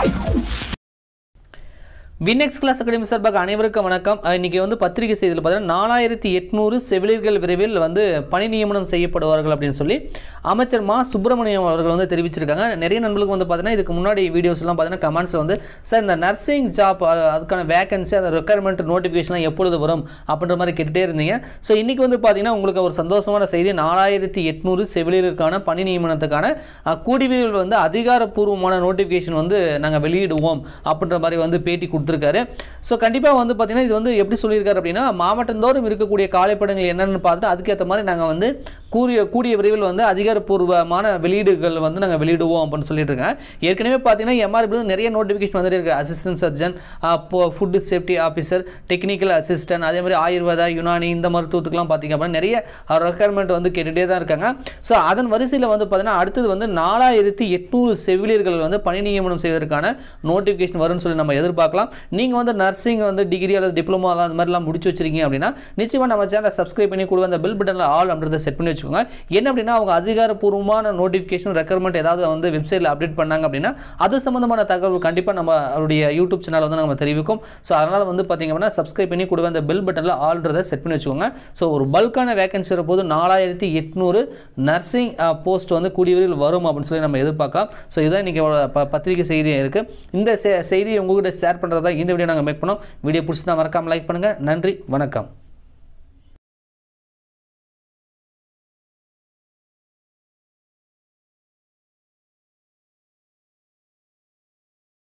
வினெக்ஸ் class academy சார்பாக அனைவருக்கும் வணக்கம் அஹ் இன்னைக்கு வந்து பத்திரிகை செய்தியில் பார்த்தீங்கன்னா நாலாயிரத்தி எட்நூறு செவிலியர்கள் விரைவில் வந்து பணி நியமனம் செய்யப்படுவார்கள் அப்படின்னு சொல்லி அமைச்சர் மா சுப்பிரமணியம் அவர்கள் வந்து தெரிவிச்சிருக்காங்க நிறைய நண்பர்களுக்கு வந்து பார்த்தீங்கன்னா இதுக்கு முன்னாடி வீடியோஸ்லாம் பார்த்தீங்கன்னா கமெண்ட்ஸில் வந்து சார் இந்த நர்சிங் ஜாப் அதுக்கான வேகன்சி அந்த ரெக்குயர்மெண்ட் நோட்டிஃபிகேஷன்லாம் எப்பொழுது வரும் அப்படின்ற மாதிரி கேட்டுட்டே இருந்தீங்க ஸோ இன்றைக்கி வந்து பார்த்தீங்கன்னா உங்களுக்கு ஒரு சந்தோஷமான செய்தி நாலாயிரத்தி எட்நூறு செவிலியருக்கான பணி நியமனத்துக்கான அஹ், கூடி விரைவில் வந்து அதிகாரப்பூர்வமான நோட்டிஃபிகேஷன் வந்து நாங்கள் வெளியிடுவோம் அப்படின்ற மாதிரி வந்து பேட்டி கொடுத்துருக்காரு ஸோ கண்டிப்பாக வந்து பார்த்தீங்கன்னா இது வந்து எப்படி சொல்லியிருக்காரு அப்படின்னா மாவட்டந்தோறும் இருக்கக்கூடிய காலைப்படங்கள் என்னென்னு பார்த்துட்டு அதுக்கேற்ற மாதிரி நாங்கள் வந்து கூடிய கூடிய விரைவில் வந்து அதிகாரப்பூர்வமான வெளியீடுகள் வந்து நாங்கள் வெளியிடுவோம் அப்படின்னு சொல்லிட்டு இருக்கேன் ஏற்கனவே பார்த்தீங்கன்னா எம்ஆர்பி நிறைய நோட்டிஃபிகேஷன் வந்துட்டு இருக்கு assistant surgeon food safety officer technical assistant அதே மாதிரி ஆயுர்வேதா யுனானி இந்த மருத்துவத்துக்குலாம் பார்த்தீங்க அப்படின்னா நிறைய ரெக்குயர்மெண்ட் வந்து கேட்டுகிட்டே தான் இருக்காங்க ஸோ அதன் வரிசையில் வந்து பார்த்தீங்கன்னா அடுத்தது வந்து நாலாயிரத்தி எட்நூறு செவிலியர்கள் வந்து பணி நியமனம் செய்வதற்கான நோட்டிஃபிகேஷன் வரும்னு சொல்லி நம்ம எதிர்பார்க்கலாம் நீங்கள் வந்து நர்சிங் வந்து டிகிரி அல்லது டிப்ளமோ அந்த மாதிரிலாம் முடிச்சு வச்சிருக்கீங்க அப்படின்னா நிச்சயமாக நம்ம சேனலை சப்ஸ்கிரைப் பண்ணி கூட அந்த பெல் பட்டனில் ஆல் அப்படின்றத செட் பண்ணி வச்சுக்கோங்க என்ன அப்படின்னா அவங்க அதிகாரப்பூர்வமான நோட்டிஃபிகேஷன் ரெக்குயர்மெண்ட் ஏதாவது வந்து வெப்சைட்டில் அப்டேட் பண்ணாங்க அப்படின்னா அது சம்மந்தமான தகவல் கண்டிப்பாக நம்ம அவருடைய யூடியூப் சேனல் வந்து நம்ம தெரிவிக்கும் ஸோ அதனால் வந்து பார்த்தீங்க அப்படின்னா சப்ஸ்கிரைப் பண்ணி கூட அந்த பெல் பட்டனில் ஆல்ன்றதை செட் பண்ணி வச்சுக்கோங்க ஸோ ஒரு பல்கான வேகன்சி வரும்போது நாலாயிரத்தி எட்நூறு நர்சிங் போஸ்ட் வந்து கூடிய விரைவில் வரும் அப்படின்னு சொல்லி நம்ம எதிர்பார்க்கலாம் ஸோ இதுதான் இன்றைக்கி ப பத்திரிகை செய்தியாக இருக்குது இந்த செ- செய்தியை உங்ககிட்ட ஷேர் பண்ணுறதா இந்த வீடியோ நாங்கள் மேக் பண்ணோம் வீடியோ பிடிச்சி தான் மறக்காமல் லைக் பண்ணுங்கள் நன்றி வணக்கம்